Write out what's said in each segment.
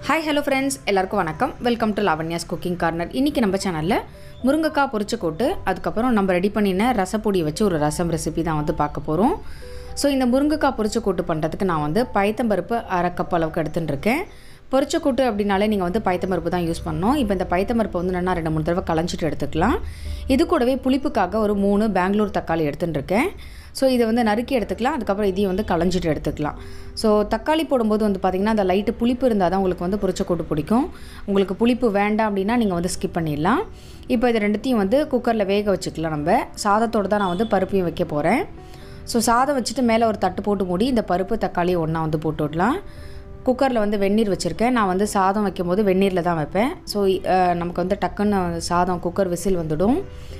hi hello friends எல்லாருக்கும் வணக்கம் welcome to Lavanya's cooking corner இன்றைக்கி நம்ம சேனலில் முருங்கைக்காய் பொரிச்ச கூட்டு அதுக்கப்புறம் நம்ம ரெடி பண்ணின ரசப்பொடியை வச்சு ஒரு ரசம் ரெசிபி தான் வந்து பார்க்க போகிறோம் ஸோ இந்த முருங்கைக்காய் பொரிச்ச கூட்டு பண்ணுறதுக்கு நான் வந்து பயத்தம்பருப்பு அரை கப் அளவுக்கு எடுத்துகிட்டு இருக்கேன் பொரிச்ச கூட்டு அப்படின்னாலே நீங்கள் வந்து பயத்தம்பருப்பு தான் யூஸ் பண்ணணும் இப்போ இந்த பயத்தம்பருப்பை வந்து நல்லா ரெண்டு மூணு தடவை களைஞ்சிட்டு எடுத்துக்கலாம் இது கூடவே புளிப்புக்காக ஒரு மூணு பெங்களூர் தக்காளி எடுத்துகிட்டு இருக்கேன் ஸோ இதை வந்து நறுக்கி எடுத்துக்கலாம் அதுக்கப்புறம் இதையும் வந்து களைஞ்சிட்டு எடுத்துக்கலாம் ஸோ தக்காளி போடும்போது வந்து பார்த்திங்கன்னா அந்த லைட்டு புளிப்பு இருந்தால் தான் உங்களுக்கு வந்து பொரிச்ச கூட்டு பிடிக்கும் உங்களுக்கு புளிப்பு வேண்டாம் அப்படின்னா நீங்கள் வந்து ஸ்கிப் பண்ணிடலாம் இப்போ இது ரெண்டுத்தையும் வந்து குக்கரில் வேக வச்சுக்கலாம் நம்ம சாதத்தோடு தான் நான் வந்து பருப்பையும் வைக்க போகிறேன் ஸோ சாதம் வச்சுட்டு மேலே ஒரு தட்டு போட்டு மூடி இந்த பருப்பு தக்காளி ஒன்றா வந்து போட்டு விடலாம் குக்கரில் வந்து வெந்நீர் வச்சுருக்கேன் நான் வந்து சாதம் வைக்கும்போது வெந்நீரில் தான் வைப்பேன் ஸோ நமக்கு வந்து டக்குன்னு சாதம் குக்கர் விசில் வந்துடும்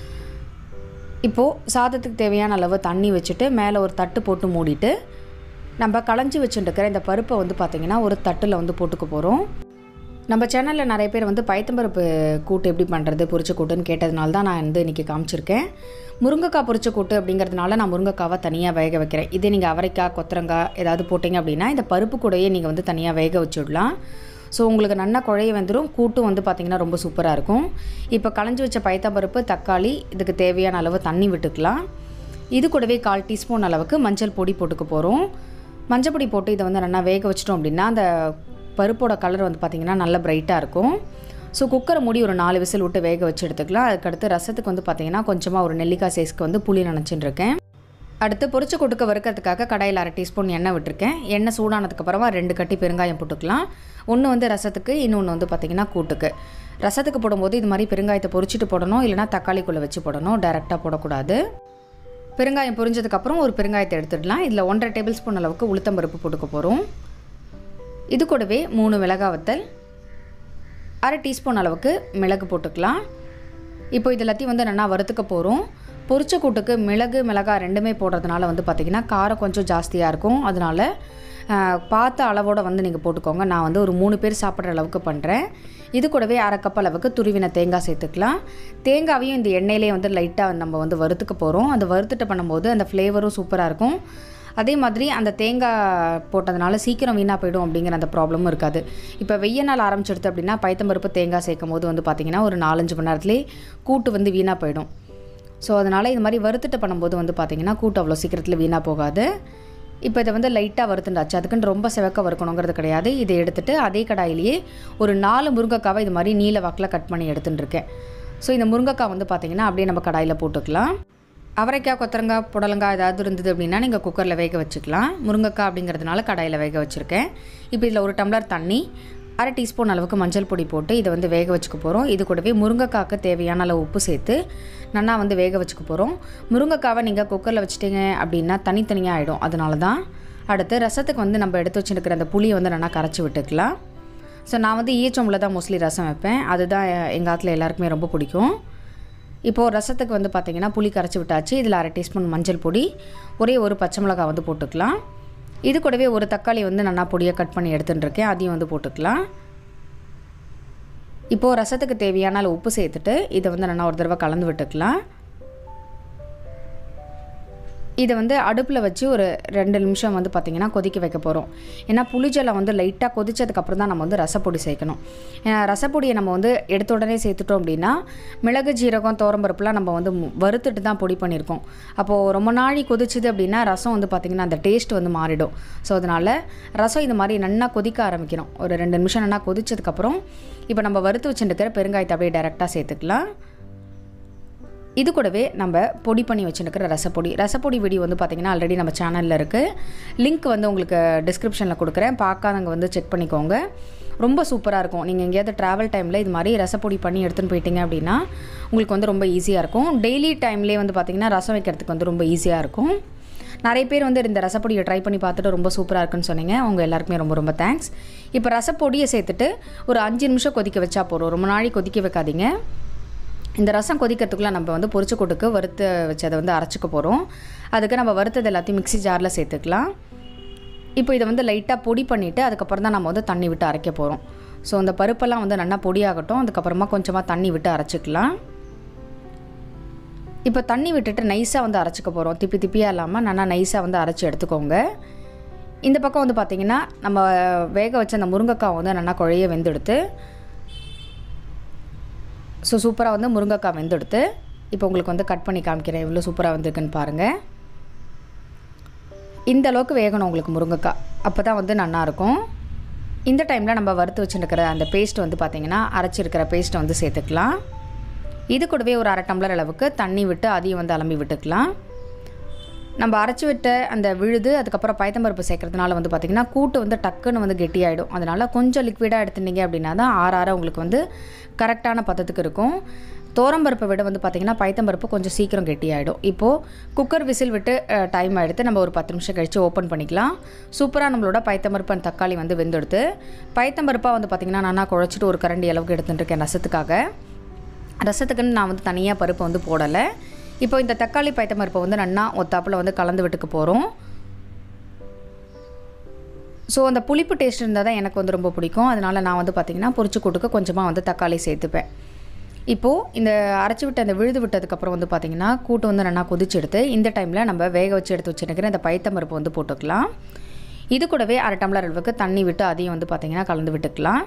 இப்போது சாதத்துக்கு தேவையான அளவு தண்ணி வச்சுட்டு மேலே ஒரு தட்டு போட்டு மூடிட்டு நம்ம களைஞ்சி வச்சுட்டுருக்கிற இந்த பருப்பை வந்து பார்த்திங்கன்னா ஒரு தட்டில் வந்து போட்டுக்க போகிறோம் நம்ம சேனலில் நிறைய பேர் வந்து பயத்தம்பருப்பு கூட்டு எப்படி பண்ணுறது பொரிச்ச கூட்டுன்னு கேட்டதுனால தான் நான் வந்து இன்றைக்கி காமிச்சிருக்கேன் முருங்கைக்காய் பொரிச்ச கூட்டு அப்படிங்கிறதுனால நான் முருங்கைக்காவை தனியாக வேக வைக்கிறேன் இதே நீங்கள் அவரைக்காய் கொத்தரங்காய் ஏதாவது போட்டிங்க அப்படின்னா இந்த பருப்பு கூடயே நீங்கள் வந்து தனியாக வேக வச்சுடலாம் ஸோ உங்களுக்கு நல்லா குழைய வந்துடும் கூட்டும் வந்து பார்த்திங்கன்னா ரொம்ப சூப்பராக இருக்கும் இப்போ களைஞ்சி வச்ச பயத்தம்பருப்பு தக்காளி இதுக்கு தேவையான அளவு தண்ணி விட்டுக்கலாம் இது கூடவே கால் டீஸ்பூன் அளவுக்கு மஞ்சள் பொடி போட்டுக்க போகிறோம் மஞ்சள் பொடி போட்டு இதை வந்து நல்லா வேக வச்சிட்டோம் அப்படின்னா அந்த பருப்போட கலர் வந்து பார்த்திங்கன்னா நல்ல பிரைட்டாக இருக்கும் ஸோ குக்கரை மூடி ஒரு நாலு விசில் விட்டு வேக வச்சு எடுத்துக்கலாம் அதுக்கடுத்து ரசத்துக்கு வந்து பார்த்திங்கன்னா கொஞ்சமாக ஒரு நெல்லிக்காய் சைஸ்க்கு வந்து புளி நினச்சின்னு இருக்கேன் அடுத்து பொரிச்ச கொட்டுக்க வறுக்கிறதுக்காக கடாயில் அரை டீஸ்பூன் எண்ணெய் விட்டுருக்கேன் எண்ணெய் சூடானதுக்கப்புறமா ரெண்டு கட்டி பெருங்காயம் போட்டுக்கலாம் ஒன்று வந்து ரசத்துக்கு இன்னொன்று வந்து பார்த்திங்கன்னா கூட்டுக்கு ரசத்துக்கு போடும்போது இது மாதிரி பெருங்காயத்தை பொரிச்சிட்டு போடணும் இல்லைனா தக்காளிக்குள்ளே வச்சு போடணும் டைரெக்டாக போடக்கூடாது பெருங்காயம் பொரிஞ்சதுக்கப்புறம் ஒரு பெருங்காயத்தை எடுத்துடலாம் இதில் ஒன்றரை டேபிள் ஸ்பூன் அளவுக்கு உளுத்தம்பருப்பு போட்டுக்க போகிறோம் இது கூடவே மூணு மிளகாய் வத்தல் அரை டீஸ்பூன் அளவுக்கு மிளகு போட்டுக்கலாம் இப்போ இது எல்லாத்தையும் வந்து நல்லா வறுத்துக்க போகிறோம் பொரிச்ச கூட்டுக்கு மிளகு மிளகாய் ரெண்டுமே போடுறதுனால வந்து பார்த்திங்கன்னா காரம் கொஞ்சம் ஜாஸ்தியாக இருக்கும் அதனால் பார்த்த அளவோடு வந்து நீங்கள் போட்டுக்கோங்க நான் வந்து ஒரு மூணு பேர் சாப்பிட்ற அளவுக்கு பண்ணுறேன் இது கூடவே அரை கப் அளவுக்கு துருவின தேங்காய் சேர்த்துக்கலாம் தேங்காவையும் இந்த எண்ணெயிலே வந்து லைட்டாக நம்ம வந்து வறுத்துக்க போகிறோம் அந்த வறுத்துட்டு பண்ணும்போது அந்த ஃப்ளேவரும் சூப்பராக இருக்கும் அதே மாதிரி அந்த தேங்காய் போட்டதுனால சீக்கிரம் வீணாக போயிடும் அப்படிங்கிற அந்த ப்ராப்ளமும் இருக்காது இப்போ வெய்ய நாள் ஆரம்பிச்சிடுது அப்படின்னா பைத்தம்பருப்பு தேங்காய் சேர்க்கும் போது வந்து பார்த்திங்கன்னா ஒரு நாலஞ்சு மணி நேரத்துலேயே கூட்டு வந்து வீணாக போயிடும் ஸோ அதனால் இது மாதிரி வறுத்துட்டு பண்ணும்போது வந்து பார்த்திங்கன்னா கூட்டு அவ்வளோ சீக்கிரத்தில் வீணாக போகாது இப்போ இதை வந்து லைட்டாக வறுத்துண்டாச்சு அதுக்குன்னு ரொம்ப செவக்க வறுக்கணுங்கிறது கிடையாது இதை எடுத்துகிட்டு அதே கடாயிலேயே ஒரு நாலு முருங்கைக்காவை இது மாதிரி நீல வாக்கில் கட் பண்ணி எடுத்துகிட்டு இருக்கேன் ஸோ இந்த முருங்கைக்காய் வந்து பார்த்திங்கன்னா அப்படியே நம்ம கடாயில் போட்டுக்கலாம் அவரைக்காய் கொத்தரங்காய் புடலங்காய் ஏதாவது இருந்தது அப்படின்னா நீங்கள் குக்கரில் வேக வச்சுக்கலாம் முருங்கைக்காய் அப்படிங்கிறதுனால கடாயில் வேக வச்சுருக்கேன் இப்போ இதில் ஒரு டம்ளர் தண்ணி அரை டீஸ்பூன் அளவுக்கு மஞ்சள் பொடி போட்டு இதை வந்து வேக வச்சுக்க போகிறோம் இது கூடவே முருங்கைக்காய்க்கு தேவையான அளவு உப்பு சேர்த்து நல்லா வந்து வேக வச்சுக்க போகிறோம் முருங்கைக்காவை நீங்கள் குக்கரில் வச்சுட்டீங்க அப்படின்னா தனித்தனியாக ஆகிடும் அதனால தான் அடுத்து ரசத்துக்கு வந்து நம்ம எடுத்து வச்சுருக்கிற அந்த புளியை வந்து நல்லா கரைச்சி விட்டுக்கலாம் ஸோ நான் வந்து ஈச்சம்புல தான் மோஸ்ட்லி ரசம் வைப்பேன் அதுதான் எங்கள் ஆற்றுல எல்லாருக்குமே ரொம்ப பிடிக்கும் இப்போது ரசத்துக்கு வந்து பார்த்திங்கன்னா புளி கரைச்சி விட்டாச்சு இதில் அரை டீஸ்பூன் மஞ்சள் பொடி ஒரே ஒரு பச்சை மிளகாய் வந்து போட்டுக்கலாம் இது கூடவே ஒரு தக்காளி வந்து நல்லா பொடியாக கட் பண்ணி எடுத்துகிட்டு இருக்கேன் அதையும் வந்து போட்டுக்கலாம் இப்போது ரசத்துக்கு தேவையான உப்பு சேர்த்துட்டு இதை வந்து நல்லா ஒரு தடவை கலந்து விட்டுக்கலாம் இதை வந்து அடுப்பில் வச்சு ஒரு ரெண்டு நிமிஷம் வந்து பார்த்திங்கன்னா கொதிக்க வைக்க போகிறோம் ஏன்னா புளிஜலம் வந்து லைட்டாக கொதிச்சதுக்கப்புறம் தான் நம்ம வந்து ரசப்பொடி சேர்க்கணும் ரசப்பொடியை நம்ம வந்து எடுத்த உடனே சேர்த்துட்டோம் அப்படின்னா மிளகு ஜீரகம் தோரம்பருப்புலாம் நம்ம வந்து வறுத்துட்டு தான் பொடி பண்ணியிருக்கோம் அப்போது ரொம்ப நாளி கொதிச்சுது அப்படின்னா ரசம் வந்து பார்த்திங்கன்னா அந்த டேஸ்ட் வந்து மாறிடும் ஸோ அதனால் ரசம் இது மாதிரி நல்லா கொதிக்க ஆரம்பிக்கணும் ஒரு ரெண்டு நிமிஷம் நல்லா கொதிச்சதுக்கப்புறம் இப்போ நம்ம வறுத்து வச்சுருக்கிற பெருங்காயத்தை அப்படியே டேரெக்டாக சேர்த்துக்கலாம் இது கூடவே நம்ம பொடி பண்ணி வச்சுருக்கிற ரசப்பொடி ரசப்பொடி வீடியோ வந்து பார்த்திங்கன்னா ஆல்ரெடி நம்ம சேனலில் இருக்குது லிங்க் வந்து உங்களுக்கு டிஸ்கிரிப்ஷனில் கொடுக்குறேன் பார்க்காதவங்க வந்து செக் பண்ணிக்கோங்க ரொம்ப சூப்பராக இருக்கும் நீங்கள் எங்கேயாவது ட்ராவல் டைமில் இது மாதிரி ரசப்பொடி பண்ணி எடுத்துன்னு போயிட்டீங்க அப்படின்னா உங்களுக்கு வந்து ரொம்ப ஈஸியாக இருக்கும் டெய்லி டைம்லேயே வந்து பார்த்திங்கன்னா ரசம் வைக்கிறதுக்கு வந்து ரொம்ப ஈஸியாக இருக்கும் நிறைய பேர் வந்து இந்த ரசப்பொடியை ட்ரை பண்ணி பார்த்துட்டு ரொம்ப சூப்பராக இருக்குன்னு சொன்னீங்க அவங்க எல்லாருக்குமே ரொம்ப ரொம்ப தேங்க்ஸ் இப்போ ரசப்பொடியை சேர்த்துட்டு ஒரு அஞ்சு நிமிஷம் கொதிக்க வச்சா போகிறோம் ரொம்ப நாளைக்கு கொதிக்க வைக்காதீங்க இந்த ரசம் கொதிக்கிறதுக்குள்ளே நம்ம வந்து பொரிச்ச கொட்டுக்கு வறுத்து வச்சதை வந்து அரைச்சிக்க போகிறோம் அதுக்கு நம்ம வறுத்தது எல்லாத்தையும் மிக்சி ஜாரில் சேர்த்துக்கலாம் இப்போ இதை வந்து லைட்டாக பொடி பண்ணிவிட்டு அதுக்கப்புறம் தான் நம்ம வந்து தண்ணி விட்டு அரைக்க போகிறோம் ஸோ அந்த பருப்பெல்லாம் வந்து நல்லா பொடியாகட்டும் அதுக்கப்புறமா கொஞ்சமாக தண்ணி விட்டு அரைச்சிக்கலாம் இப்போ தண்ணி விட்டுட்டு நைஸாக வந்து அரைச்சிக்க போகிறோம் திப்பி திப்பியாக இல்லாமல் நல்லா நைஸாக வந்து அரைச்சி எடுத்துக்கோங்க இந்த பக்கம் வந்து பார்த்திங்கன்னா நம்ம வேக வச்ச அந்த முருங்கைக்காய் வந்து நல்லா குழைய வெந்தெடுத்து ஸோ சூப்பராக வந்து முருங்கைக்காய் வெந்தெடுத்து இப்போ உங்களுக்கு வந்து கட் பண்ணி காமிக்கிறேன் எவ்வளோ சூப்பராக வந்திருக்குன்னு பாருங்கள் இந்த அளவுக்கு வேகணும் உங்களுக்கு முருங்கைக்காய் அப்போ தான் வந்து நல்லாயிருக்கும் இந்த டைமில் நம்ம வறுத்து வச்சுருக்கிற அந்த பேஸ்ட் வந்து பார்த்திங்கன்னா அரைச்சிருக்கிற பேஸ்ட்டை வந்து சேர்த்துக்கலாம் இது கூடவே ஒரு அரை டம்ளர் அளவுக்கு தண்ணி விட்டு அதையும் வந்து அலம்பி விட்டுக்கலாம் நம்ம அரைச்சி விட்ட அந்த விழுது அதுக்கப்புறம் பயத்தம்பருப்பு சேர்க்கறதுனால வந்து பார்த்திங்கன்னா கூட்டு வந்து டக்குன்னு வந்து கெட்டியாயிடும் அதனால் கொஞ்சம் லிக்விடாக எடுத்துட்டீங்க அப்படின்னா தான் ஆற ஆற உங்களுக்கு வந்து கரெக்டான பதத்துக்கு இருக்கும் தோரம்பருப்பை விட வந்து பார்த்திங்கன்னா பயத்தம்பருப்பு கொஞ்சம் சீக்கிரம் கெட்டியாயிடும் இப்போது குக்கர் விசில் விட்டு டைம் எடுத்து நம்ம ஒரு பத்து நிமிஷம் கழித்து ஓப்பன் பண்ணிக்கலாம் சூப்பராக நம்மளோட பயத்தம்பருப்பு and தக்காளி வந்து வெந்தெடுத்து பயத்தம்பருப்பாக வந்து பார்த்திங்கன்னா நான் குழச்சிட்டு ஒரு கரண்டி அளவுக்கு எடுத்துகிட்டு இருக்கேன் ரசத்துக்காக ரசத்துக்குன்னு நான் வந்து தனியாக பருப்பு வந்து போடலை இப்போ இந்த தக்காளி பயத்த பருப்பை வந்து நன்னா ஒத்தாப்பில் வந்து கலந்து விட்டுக்க போகிறோம் ஸோ அந்த புளிப்பு டேஸ்ட் இருந்தால் தான் எனக்கு வந்து ரொம்ப பிடிக்கும் அதனால் நான் வந்து பார்த்திங்கன்னா பொரிச்சு கூட்டுக்கு கொஞ்சமாக வந்து தக்காளி சேர்த்துப்பேன் இப்போது இந்த அரைச்சி விட்டு அந்த விழுது விட்டதுக்கப்புறம் வந்து பார்த்திங்கன்னா கூட்டு வந்து நல்லா கொதிச்சு எடுத்து இந்த டைமில் நம்ம வேக வச்சு எடுத்து வச்சுருக்கிற இந்த பயத்தம் பருப்பு வந்து போட்டுக்கலாம் இது கூடவே அரை டம்ளர் அளவுக்கு தண்ணி விட்டு அதையும் வந்து பார்த்திங்கன்னா கலந்து விட்டுக்கலாம்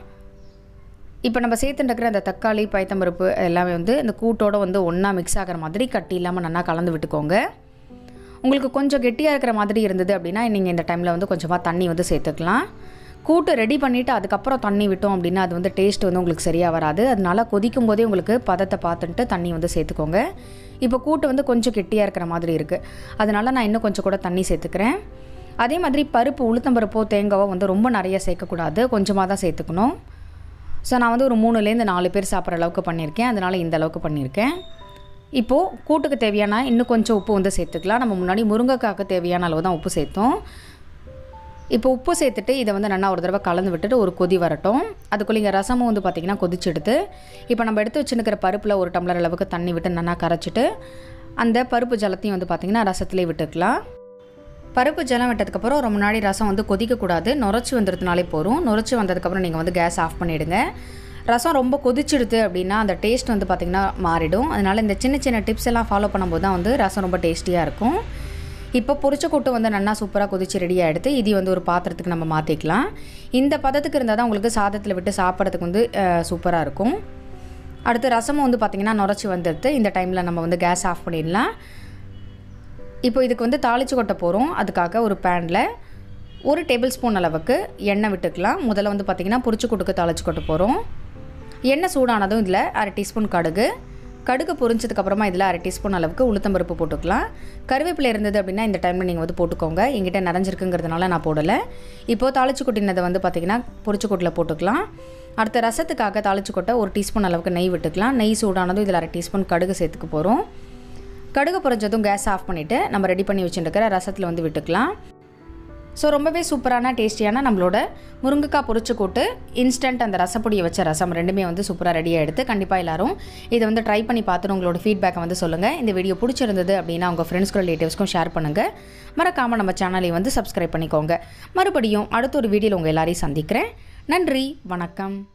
இப்போ நம்ம சேர்த்துட்டுருக்கிற அந்த தக்காளி பயத்தம்பருப்பு எல்லாமே வந்து இந்த கூட்டோட வந்து ஒன்றா மிக்ஸ் ஆகிற மாதிரி கட்டி இல்லாமல் நல்லா கலந்து விட்டுக்கோங்க உங்களுக்கு கொஞ்சம் கெட்டியாக இருக்கிற மாதிரி இருந்தது அப்படின்னா நீங்கள் இந்த டைமில் வந்து கொஞ்சமாக தண்ணி வந்து சேர்த்துக்கலாம் கூட்டு ரெடி பண்ணிவிட்டு அதுக்கப்புறம் தண்ணி விட்டோம் அப்படின்னா அது வந்து டேஸ்ட் வந்து உங்களுக்கு சரியாக வராது அதனால கொதிக்கும் போதே உங்களுக்கு பதத்தை பார்த்துட்டு தண்ணி வந்து சேர்த்துக்கோங்க இப்போ கூட்டு வந்து கொஞ்சம் கெட்டியாக இருக்கிற மாதிரி இருக்குது அதனால நான் இன்னும் கொஞ்சம் கூட தண்ணி சேர்த்துக்கிறேன் அதே மாதிரி பருப்பு உளுத்தம்பருப்போ தேங்காவோ வந்து ரொம்ப நிறைய சேர்க்கக்கூடாது கொஞ்சமாக தான் சேர்த்துக்கணும் ஸோ நான் வந்து ஒரு மூணுலேருந்து நாலு பேர் சாப்பிட்ற அளவுக்கு பண்ணியிருக்கேன் அதனால் இந்த அளவுக்கு பண்ணியிருக்கேன் இப்போது கூட்டுக்கு தேவையான இன்னும் கொஞ்சம் உப்பு வந்து சேர்த்துக்கலாம் நம்ம முன்னாடி முருங்கைக்காக்கு தேவையான அளவு தான் உப்பு சேர்த்தோம் இப்போ உப்பு சேர்த்துட்டு இதை வந்து நல்லா ஒரு தடவை கலந்து விட்டுட்டு ஒரு கொதி வரட்டும் அதுக்குள்ளே இங்கே ரசமும் வந்து பார்த்திங்கன்னா கொதிச்சு எடுத்து இப்போ நம்ம எடுத்து வச்சுருக்கிற பருப்பில் ஒரு டம்ளர் அளவுக்கு தண்ணி விட்டு நல்லா கரைச்சிட்டு அந்த பருப்பு ஜலத்தையும் வந்து பார்த்திங்கன்னா ரசத்துலேயே விட்டுக்கலாம் பருப்பு ஜலம் விட்டதுக்கப்புறம் ஒரு முன்னாடி ரசம் வந்து கொதிக்கக்கூடாது நுரைச்சி வந்துடுறதுனாலே போதும் நுரைச்சி வந்ததுக்கப்புறம் நீங்கள் வந்து கேஸ் ஆஃப் பண்ணிவிடுங்க ரசம் ரொம்ப கொதிச்சிடுது அப்படின்னா அந்த டேஸ்ட் வந்து பார்த்திங்கன்னா மாறிடும் அதனால் இந்த சின்ன சின்ன டிப்ஸ் எல்லாம் ஃபாலோ பண்ணும்போது தான் வந்து ரசம் ரொம்ப டேஸ்டியாக இருக்கும் இப்போ பொரிச்ச கூட்டு வந்து நல்லா சூப்பராக கொதிச்சு ரெடியாக எடுத்து இது வந்து ஒரு பாத்திரத்துக்கு நம்ம மாற்றிக்கலாம் இந்த பதத்துக்கு இருந்தால் தான் உங்களுக்கு சாதத்தில் விட்டு சாப்பிட்றதுக்கு வந்து சூப்பராக இருக்கும் அடுத்து ரசமும் வந்து பார்த்திங்கன்னா நுரைச்சி வந்துடுது இந்த டைமில் நம்ம வந்து கேஸ் ஆஃப் பண்ணிடலாம் இப்போ இதுக்கு வந்து தாளித்து கொட்ட போகிறோம் அதுக்காக ஒரு பேனில் ஒரு டேபிள் ஸ்பூன் அளவுக்கு எண்ணெய் விட்டுக்கலாம் முதல்ல வந்து பார்த்திங்கன்னா பொரிச்சு கூட்டுக்கு தாளித்து கொட்ட போகிறோம் எண்ணெய் சூடானதும் இதில் அரை டீஸ்பூன் கடுகு கடுகு பொரிஞ்சதுக்கப்புறமா இதில் அரை டீஸ்பூன் அளவுக்கு உளுத்தம்பருப்பு போட்டுக்கலாம் கருவேப்பிலை இருந்தது அப்படின்னா இந்த டைமில் நீங்கள் வந்து போட்டுக்கோங்க எங்கிட்ட நிறைஞ்சிருக்குங்கிறதுனால நான் போடலை இப்போது தாளிச்சு கொட்டினதை வந்து பார்த்திங்கன்னா பொரிச்சு கொட்டில் போட்டுக்கலாம் அடுத்த ரசத்துக்காக தாளிச்சு கொட்ட ஒரு டீஸ்பூன் அளவுக்கு நெய் விட்டுக்கலாம் நெய் சூடானதும் இதில் அரை டீஸ்பூன் கடுகு சேர்த்துக்க போகிறோம் கடுகு பொரிஞ்சதும் கேஸ் ஆஃப் பண்ணிவிட்டு நம்ம ரெடி பண்ணி வச்சுருக்கிற ரசத்தில் வந்து விட்டுக்கலாம் ஸோ ரொம்பவே சூப்பரான டேஸ்டியான நம்மளோட முருங்கைக்காய் பொரிச்சு கூட்டு இன்ஸ்டன்ட் அந்த ரசப்பொடியை வச்ச ரசம் ரெண்டுமே வந்து சூப்பராக ரெடியாக எடுத்து கண்டிப்பாக எல்லாரும் இதை வந்து ட்ரை பண்ணி பார்த்துட்டு உங்களோட ஃபீட்பேக்கை வந்து சொல்லுங்கள் இந்த வீடியோ பிடிச்சிருந்தது அப்படின்னா உங்கள் ஃப்ரெண்ட்ஸ்க்கும் ரிலேட்டிவ்ஸ்க்கும் ஷேர் பண்ணுங்கள் மறக்காமல் நம்ம சேனலையும் வந்து சப்ஸ்கிரைப் பண்ணிக்கோங்க மறுபடியும் அடுத்த ஒரு வீடியோவில் உங்கள் எல்லாரையும் சந்திக்கிறேன் நன்றி வணக்கம்